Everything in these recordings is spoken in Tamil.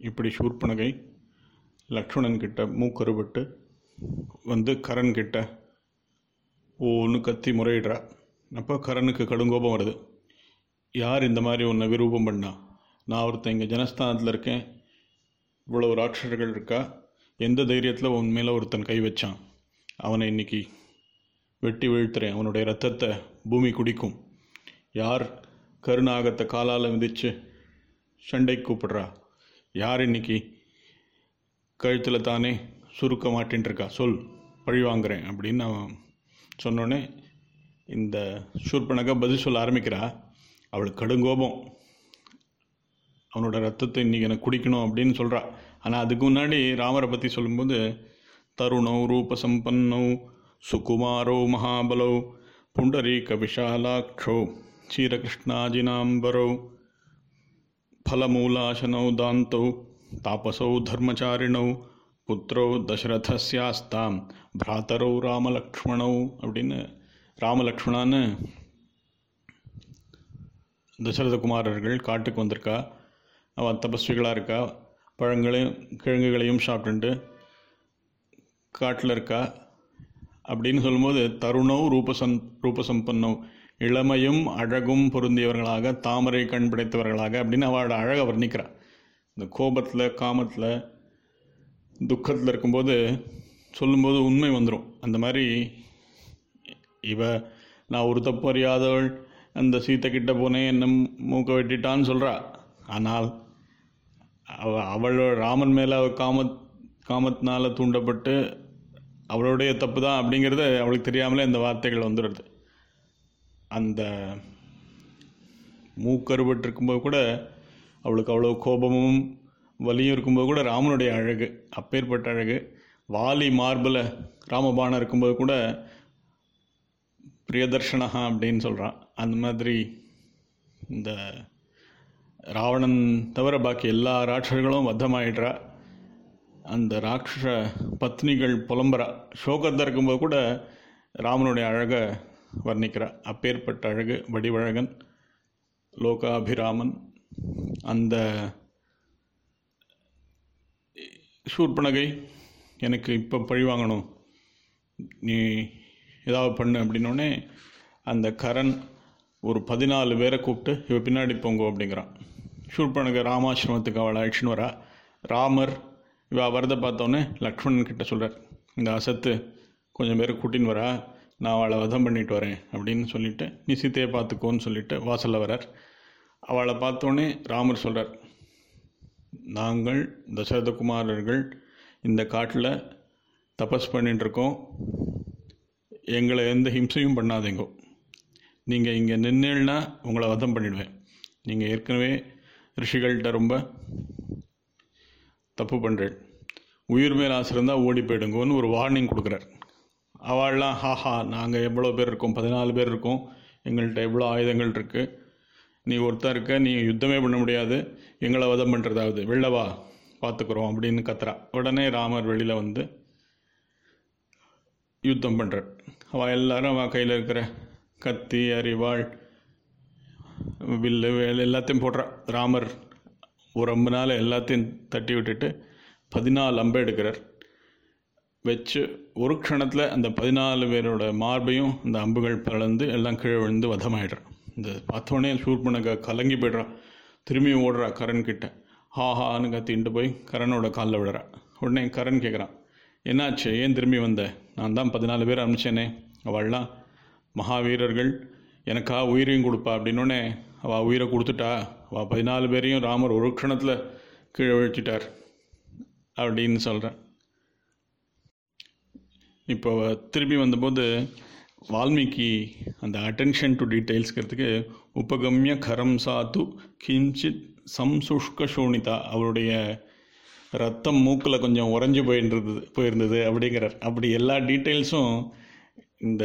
இப்படி சூர்பனகை லக்ஷ்மணன் கிட்ட மூக்கருவிட்டு வந்து கரண் கிட்ட ஓன்னு கத்தி முறையிடுறா அப்போ கரனுக்கு கடுங்கோபம் வருது யார் இந்த மாதிரி உன்னை விரூபம் பண்ணா நான் ஒருத்தன் இங்கே ஜனஸ்தானத்தில் இருக்கேன் இவ்வளோ ராட்சர்கள் இருக்கா எந்த தைரியத்தில் உன் மேலே ஒருத்தன் கை வச்சான் அவனை இன்னைக்கு வெட்டி வீழ்த்துறேன் அவனுடைய ரத்தத்தை பூமி குடிக்கும் யார் கருணாகத்தை காலால் மிதித்து சண்டை கூப்பிடுறா யார் இன்னைக்கு கழுத்தில் தானே சுருக்க மாட்டின்னு இருக்கா சொல் பழி வாங்குறேன் அப்படின்னு அவன் சொன்னோடனே இந்த சூர்பனகா பதில் சொல்ல ஆரம்பிக்கிறா அவளுக்கு கடுங்கோபம் அவனோட ரத்தத்தை இன்றைக்கி எனக்கு குடிக்கணும் அப்படின்னு சொல்கிறா ஆனால் அதுக்கு முன்னாடி ராமரை பற்றி சொல்லும்போது தருணௌ ரூபசம்பன்னௌ சுகுமாரோ மகாபலௌ புண்டரீக விஷாலாட்சௌ ಕ್ಷೀರಕೃಷ್ಣಾಜಿನಾಂಬರೌ ಫಲಮೂಲಾಶನೌ ದಾಂತೌ ತಾಪಸೌ ಧರ್ಮಚಾರಿಣೌ புத்திரோ தசரதஸ்யாஸ்தாம் பிராத்தரோ ராமலக்ஷ்மணௌ அப்படின்னு ராமலக்ஷ்மணான்னு தசரத குமாரர்கள் காட்டுக்கு வந்திருக்கா அவன் தபஸ்விகளாக இருக்கா பழங்களையும் கிழங்குகளையும் சாப்பிட்டுட்டு காட்டில் இருக்கா அப்படின்னு சொல்லும்போது தருணோ ரூபசம் ரூபசம்பன்னோ இளமையும் அழகும் பொருந்தியவர்களாக தாமரை கண் படைத்தவர்களாக அப்படின்னு அவளோட அழகை வர்ணிக்கிறாள் இந்த கோபத்தில் காமத்தில் துக்கத்தில் இருக்கும்போது சொல்லும்போது உண்மை வந்துடும் அந்த மாதிரி இவ நான் ஒரு தப்பு அறியாதவள் அந்த சீத்தை கிட்ட போனேன் என்ன மூக்க வெட்டிட்டான்னு சொல்கிறா ஆனால் அவ அவளோட ராமன் மேலே அவள் காமத் காமத்தினால் தூண்டப்பட்டு அவளுடைய தப்பு தான் அப்படிங்கிறது அவளுக்கு தெரியாமலே இந்த வார்த்தைகள் வந்துடுது அந்த மூக்கருவட்டு இருக்கும்போது கூட அவளுக்கு அவ்வளோ கோபமும் வலியும் இருக்கும்போது கூட ராமனுடைய அழகு அப்பேற்பட்ட அழகு வாலி மார்பில் ராமபானம் இருக்கும்போது கூட பிரியதர்ஷனஹா அப்படின்னு சொல்கிறான் அந்த மாதிரி இந்த ராவணன் தவிர பாக்கி எல்லா ராட்சர்களும் வத்தமாயிடுறா அந்த ராட்சச பத்னிகள் புலம்புறா சோகத்தில் இருக்கும்போது கூட ராமனுடைய அழகை வர்ணிக்கிறா அப்பேற்பட்ட அழகு வடிவழகன் லோகாபிராமன் அந்த சூர்பனகை எனக்கு இப்போ பழி வாங்கணும் நீ ஏதாவது பண்ணு அப்படின்னோடனே அந்த கரண் ஒரு பதினாலு பேரை கூப்பிட்டு இவ பின்னாடி போங்க அப்படிங்கிறான் சூர்பனகை ராமாசிரமத்துக்கு அவளை அழிச்சுன்னு வரா ராமர் இவ வரதை பார்த்தோன்னே லக்ஷ்மணன் கிட்ட சொல்கிறார் இந்த அசத்து கொஞ்சம் பேரை கூட்டின்னு வரா நான் அவளை வதம் பண்ணிட்டு வரேன் அப்படின்னு சொல்லிட்டு நீ சீத்தையை பார்த்துக்கோன்னு சொல்லிட்டு வாசலில் வரார் அவளை பார்த்தோன்னே ராமர் சொல்கிறார் நாங்கள் தசரதகுமாரர்கள் இந்த காட்டில் தபஸ் பண்ணிட்டு இருக்கோம் எங்களை எந்த ஹிம்சையும் பண்ணாதீங்கோ நீங்கள் இங்கே நின்னேன்னா உங்களை வதம் பண்ணிடுவேன் நீங்கள் ஏற்கனவே ரிஷிகள்கிட்ட ரொம்ப தப்பு பண்ணுறேன் உயிர் மேல் ஆசை இருந்தால் ஓடி போயிடுங்கன்னு ஒரு வார்னிங் கொடுக்குறார் அவள்லாம் ஹாஹா நாங்கள் எவ்வளோ பேர் இருக்கோம் பதினாலு பேர் இருக்கோம் எங்கள்கிட்ட எவ்வளோ ஆயுதங்கள் இருக்குது நீ ஒருத்தன் இருக்க நீ யுத்தமே பண்ண முடியாது எங்களை வதம் பண்ணுறதாவது வெளிலவா பார்த்துக்குறோம் அப்படின்னு கத்துறா உடனே ராமர் வெளியில் வந்து யுத்தம் பண்ணுறார் அவள் எல்லாரும் அவள் கையில் இருக்கிற கத்தி அரிவாள் வில்லு வேல் எல்லாத்தையும் போடுறா ராமர் ஒரு அம்புனால எல்லாத்தையும் தட்டி விட்டுட்டு பதினாலு அம்பை எடுக்கிறார் வச்சு ஒரு க்ஷணத்தில் அந்த பதினாலு பேரோட மார்பையும் அந்த அம்புகள் பிளந்து எல்லாம் கீழே விழுந்து வதமாயிடுறான் இந்த பார்த்தோன்னே சூர்பனக கலங்கி போய்ட்றான் திரும்பி ஓடுறா கரண் கிட்ட ஹா ஹான்னு கத்தின்ட்டு போய் கரனோட காலில் விடுறா உடனே கரண் கேட்குறான் என்னாச்சு ஏன் திரும்பி வந்த நான் தான் பதினாலு பேர் அனுப்பிச்சேனே அவள்லாம் மகாவீரர்கள் எனக்கா உயிரையும் கொடுப்பா அப்படின்னோடனே அவள் உயிரை கொடுத்துட்டா அவள் பதினாலு பேரையும் ராமர் ஒரு க்ஷணத்தில் கீழே வீழ்த்திட்டார் அப்படின்னு சொல்கிறேன் இப்போ திரும்பி வந்தபோது வால்மீகி அந்த அட்டென்ஷன் டு டீட்டெயில்ஸ்கிறதுக்கு உபகம்ய கரம் சாத்து கிஞ்சித் சம்சுஷ்க சோனிதா அவருடைய ரத்தம் மூக்கில் கொஞ்சம் உறைஞ்சி போயிருந்தது போயிருந்தது அப்படிங்கிறார் அப்படி எல்லா டீட்டெயில்ஸும் இந்த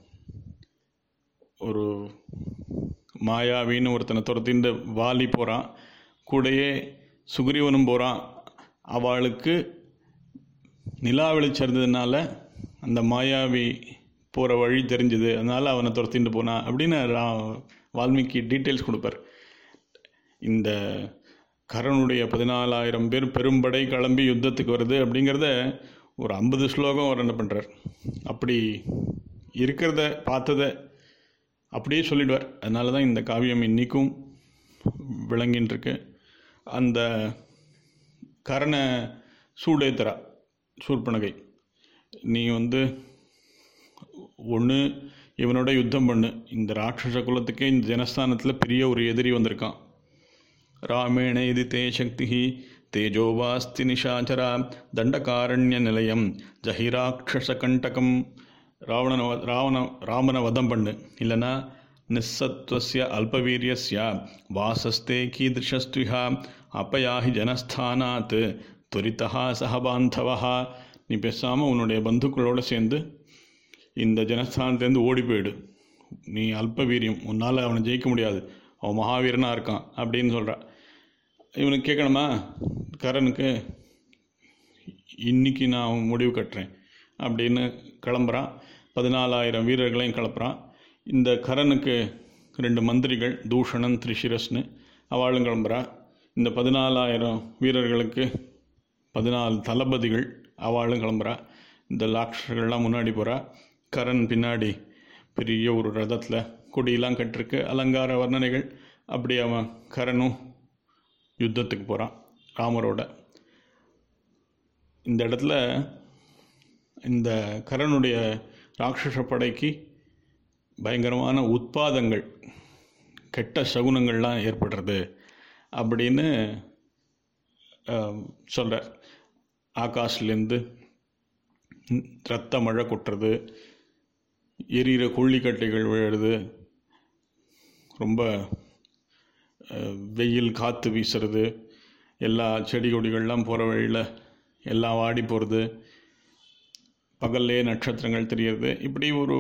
ஒரு மாயாவின்னு ஒருத்தனை துரத்திண்டு வாலி போகிறான் கூடயே சுக்ரீவனும் போகிறான் அவளுக்கு நிலா வெளிச்சறதுனால அந்த மாயாவி போகிற வழி தெரிஞ்சுது அதனால் அவனை துரத்திட்டு போனான் அப்படின்னு ரா வால்மீகி டீட்டெயில்ஸ் கொடுப்பார் இந்த கரனுடைய பதினாலாயிரம் பேர் பெரும்படை கிளம்பி யுத்தத்துக்கு வருது அப்படிங்கிறத ஒரு ஐம்பது ஸ்லோகம் அவர் என்ன பண்ணுறார் அப்படி இருக்கிறத பார்த்ததை அப்படியே சொல்லிடுவார் அதனால தான் இந்த காவியம் இன்றைக்கும் விளங்கின்னு இருக்கு அந்த கரணை சூடேத்தரா சூர்பனகை நீ வந்து ஒன்று இவனோட யுத்தம் பண்ணு இந்த ராட்சச குலத்துக்கே இந்த ஜனஸ்தானத்தில் பெரிய ஒரு எதிரி வந்திருக்கான் ராமேண இது தே சக்தி தேஜோவாஸ்தி நிஷாச்சரா தண்டகாரண்ய நிலையம் ஜஹிராட்சசகண்டகம் ராவணன ராவண ராமனை வதம் பண்ணு இல்லைன்னா நிஸ்ஸத்வஸ்ய அல்பவீரியஸ்ய வாசஸ்தே கீதிருஷஸ்துஹா அப்பயாஹி ஜனஸ்தானாத் துரிதா சகபாந்தவா நீ பேசாமல் உன்னுடைய பந்துக்களோடு சேர்ந்து இந்த ஜனஸ்தானத்துலேருந்து ஓடி போயிடு நீ அல்ப வீரியம் உன்னால் அவனை ஜெயிக்க முடியாது அவன் மகாவீரனாக இருக்கான் அப்படின்னு சொல்கிறா இவனுக்கு கேட்கணுமா கரனுக்கு இன்னைக்கு நான் அவன் முடிவு கட்டுறேன் அப்படின்னு கிளம்புறான் பதினாலாயிரம் வீரர்களையும் கிளப்புறான் இந்த கரனுக்கு ரெண்டு மந்திரிகள் தூஷணன் திரிஷிரஸ்னு அவளும் கிளம்புறா இந்த பதினாலாயிரம் வீரர்களுக்கு பதினாலு தளபதிகள் அவளும் கிளம்புறா இந்த லாக்ஷர்கள்லாம் முன்னாடி போகிறா கரண் பின்னாடி பெரிய ஒரு ரதத்தில் கொடியெல்லாம் கட்டிருக்கு அலங்கார வர்ணனைகள் அப்படி அவன் கரனும் யுத்தத்துக்கு போகிறான் ராமரோட இந்த இடத்துல இந்த கரனுடைய ராட்சச படைக்கு பயங்கரமான உட்பாதங்கள் கெட்ட சகுனங்கள்லாம் ஏற்படுறது அப்படின்னு சொல்கிறார் ஆகாஷ்லேருந்து ரத்த மழை கொட்டுறது எரியிற கொள்ளிக்கட்டைகள் விழுறது ரொம்ப வெயில் காற்று வீசுறது எல்லா செடி கொடிகள்லாம் போகிற வழியில் எல்லாம் வாடி போகிறது பகல்லே நட்சத்திரங்கள் தெரியறது இப்படி ஒரு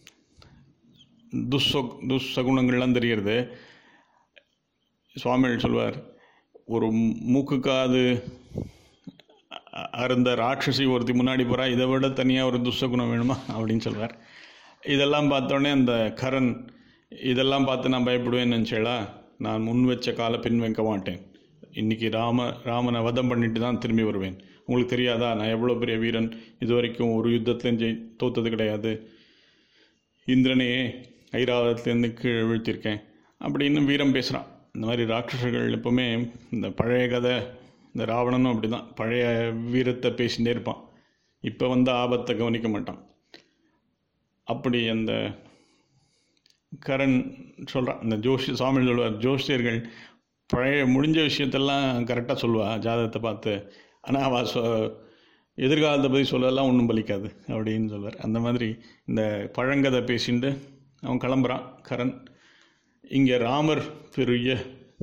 துஸ்ஸொ துஸ்சகுணங்கள்லாம் தெரியறது சுவாமிகள் சொல்வார் ஒரு மூக்கு காது அருந்த ராட்சசி ஒருத்தி முன்னாடி போகிறா இதை விட தனியாக ஒரு துஷ்சகுணம் வேணுமா அப்படின்னு சொல்வார் இதெல்லாம் பார்த்தோன்னே அந்த கரண் இதெல்லாம் பார்த்து நான் பயப்படுவேன்னு நினச்சேளா நான் முன் வச்ச காலை பின் வைக்க மாட்டேன் இன்றைக்கி ராம ராமனை வதம் பண்ணிட்டு தான் திரும்பி வருவேன் உங்களுக்கு தெரியாதா நான் எவ்வளோ பெரிய வீரன் இது வரைக்கும் ஒரு யுத்தத்துலேயும் ஜெய் தோத்தது கிடையாது இந்திரனையே ஐராவதத்துலேருந்து கீழே வீழ்த்தியிருக்கேன் அப்படின்னு வீரம் பேசுகிறான் இந்த மாதிரி ராட்சசர்கள் எப்போவுமே இந்த பழைய கதை இந்த ராவணனும் அப்படி தான் பழைய வீரத்தை பேசிகிட்டே இருப்பான் இப்போ வந்த ஆபத்தை கவனிக்க மாட்டான் அப்படி அந்த கரண் சொல்கிறான் இந்த ஜோஷி சுவாமி சொல்லுவார் ஜோசியர்கள் பழைய முடிஞ்ச விஷயத்தெல்லாம் கரெக்டாக சொல்லுவா ஜாதகத்தை பார்த்து ஆனால் அவள் சொ எதிர்காலத்தை பற்றி சொல்லலாம் ஒன்றும் பலிக்காது அப்படின்னு சொல்வார் அந்த மாதிரி இந்த பழங்கதை பேசிட்டு அவன் கிளம்புறான் கரண் இங்கே ராமர் பெரிய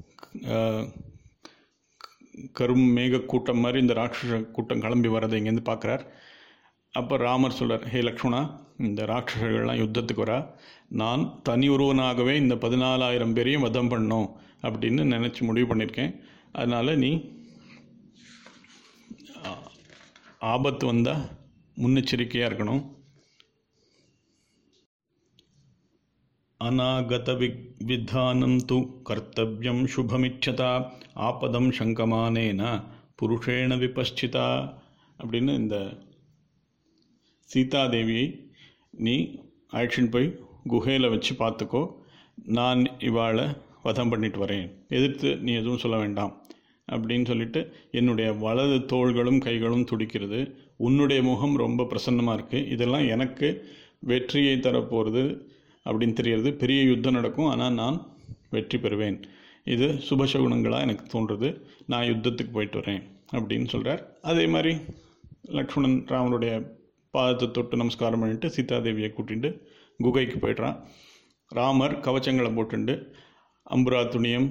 கரும் மேக கூட்டம் மாதிரி இந்த ராட்சச கூட்டம் கிளம்பி வரதை இங்கேருந்து பார்க்குறார் அப்போ ராமர் சொல்கிறார் ஹே லக்ஷ்மணா இந்த ராட்சசர்கள்லாம் யுத்தத்துக்கு வரா நான் தனி ஒருவனாகவே இந்த பதினாலாயிரம் பேரையும் வதம் பண்ணோம் அப்படின்னு நினச்சி முடிவு பண்ணியிருக்கேன் அதனால் நீ ஆபத்து வந்தால் முன்னெச்சரிக்கையாக இருக்கணும் அநாகத விக் வித்தானம் து கர்த்தவியம் சுபமிச்சதா ஆபதம் சங்கமானேன புருஷேண விபஸ்சிதா அப்படின்னு இந்த சீதாதேவியை நீ அழைச்சின்னு போய் குகையில் வச்சு பார்த்துக்கோ நான் இவாளை வதம் பண்ணிட்டு வரேன் எதிர்த்து நீ எதுவும் சொல்ல வேண்டாம் அப்படின்னு சொல்லிட்டு என்னுடைய வலது தோள்களும் கைகளும் துடிக்கிறது உன்னுடைய முகம் ரொம்ப பிரசன்னமாக இருக்குது இதெல்லாம் எனக்கு வெற்றியை தரப்போகிறது அப்படின்னு தெரியறது பெரிய யுத்தம் நடக்கும் ஆனால் நான் வெற்றி பெறுவேன் இது சுபசகுணங்களாக எனக்கு தோன்றுறது நான் யுத்தத்துக்கு போயிட்டு வரேன் அப்படின்னு சொல்கிறார் அதே மாதிரி லக்ஷ்மணன் ராமனுடைய பாதத்தை தொட்டு நமஸ்காரம் பண்ணிட்டு சீதாதேவியை கூட்டிட்டு குகைக்கு போய்ட்றான் ராமர் கவச்சங்களை போட்டுண்டு அம்புரா துணியம்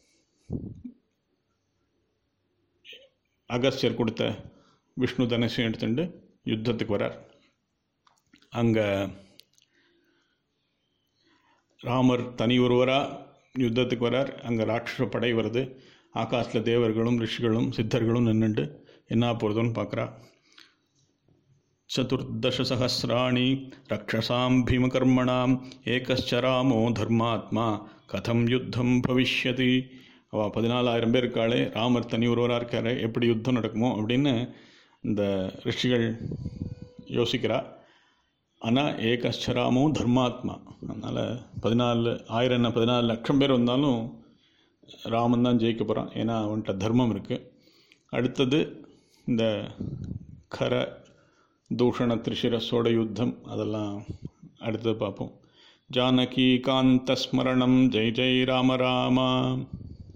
அகஸ்தியர் கொடுத்த விஷ்ணு தனுஷம் எடுத்துட்டு யுத்தத்துக்கு வரார் அங்கே ராமர் தனி ஒருவராக யுத்தத்துக்கு வரார் அங்கே ராட்சச படை வருது ஆகாசில் தேவர்களும் ரிஷிகளும் சித்தர்களும் நின்றுண்டு என்ன போகிறதுன்னு பார்க்குறா சதுர்தசசகசிராணி ரக்ஷசாம் பீமகர்மணாம் ஏகச்ச ராமோ தர்மாத்மா கதம் யுத்தம் பவிஷ்யதி அவள் பதினாலாயிரம் பேர் இருக்காளே ராமர் தனி ஒருவராக இருக்காரு எப்படி யுத்தம் நடக்குமோ அப்படின்னு இந்த ரிஷிகள் யோசிக்கிறா ஆனால் ஏகஸ்சராமும் தர்மாத்மா அதனால் பதினாலு ஆயிரம் என்ன பதினாலு லட்சம் பேர் வந்தாலும் ராமன் தான் ஜெயிக்க போகிறான் ஏன்னா அவன்கிட்ட தர்மம் இருக்குது அடுத்தது இந்த கர தூஷண திரிசிரஸோட யுத்தம் அதெல்லாம் அடுத்தது பார்ப்போம் ஜானகி காந்த ஸ்மரணம் ஜெய் ஜெய் ராம ராமா